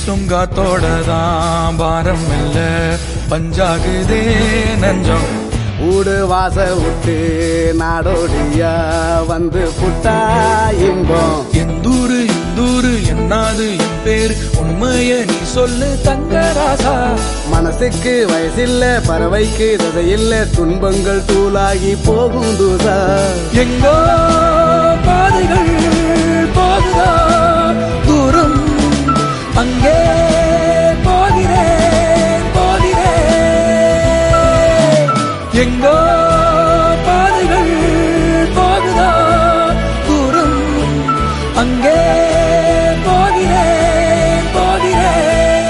வீசும் காத்தோட தான் பாரம் இல்ல பஞ்சாகுதே நஞ்சம் ஊடு வாச விட்டு நாடோடியா வந்து புட்டா இன்பம் எந்தூரு இந்தூரு என்னாது என் பேர் உண்மைய நீ சொல்லு தங்கராசா மனசுக்கு வயசில்ல பறவைக்கு ததையில்ல துன்பங்கள் தூளாகி போகும் தூசா எங்கோ பாதைகள் போகுதா தூரம் அங்கே போகிறேன் போகிறேன் எங்கோ பாதைகள் போகுதா தூரம் அங்கே போகிறேன் போகிறேன்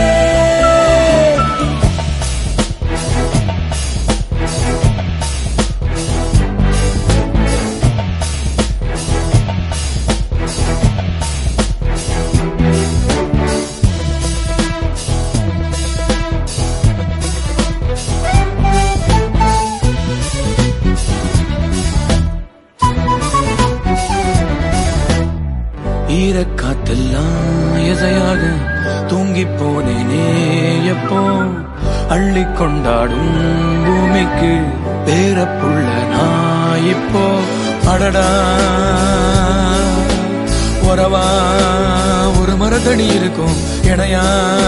ஈரக்காத்தெல்லாம் எதையாக தூங்கி போனேனே எப்போ அள்ளி கொண்டாடும் பூமிக்கு பேரப்புள்ள நான் இப்போ அடடா உறவா ஒரு மரத்தடி இருக்கும் இணையா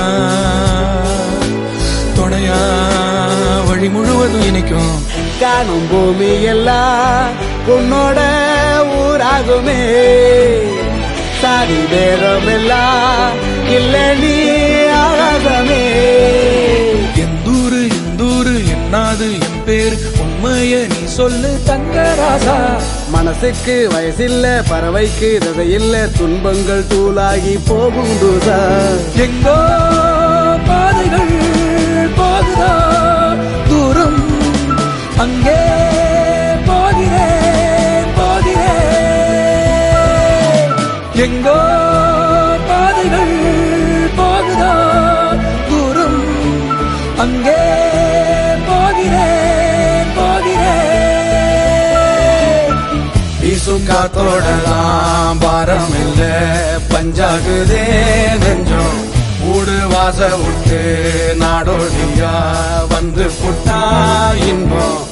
துணையா வழி முழுவதும் இனிக்கும் காணும் பூமி எல்லாம் உன்னோட ஊராகுமே சாதி பேரம் எல்லாம் இல்ல நீ ஆகாசமே எந்தூரு எந்தூரு என்னாது என் பேர் உண்மைய நீ சொல்லு தங்கராசா மனசுக்கு வயசில்ல பறவைக்கு ததையில்ல துன்பங்கள் தூளாகி போகும் தூசா எங்கோ பாதைகள் போகுதா தூரம் அங்கே போகிறேன் போகிறேன் எங்கோ பாதைகள் போகுதா தூரம் அங்கே போகிறேன் போகிறேன் வீசும் காத்தோடலாம் பாரம் இல்ல பஞ்சாகுதே நெஞ்சம் ஊடு வாச விட்டு நாடோடியா வந்து புட்டா இன்பம்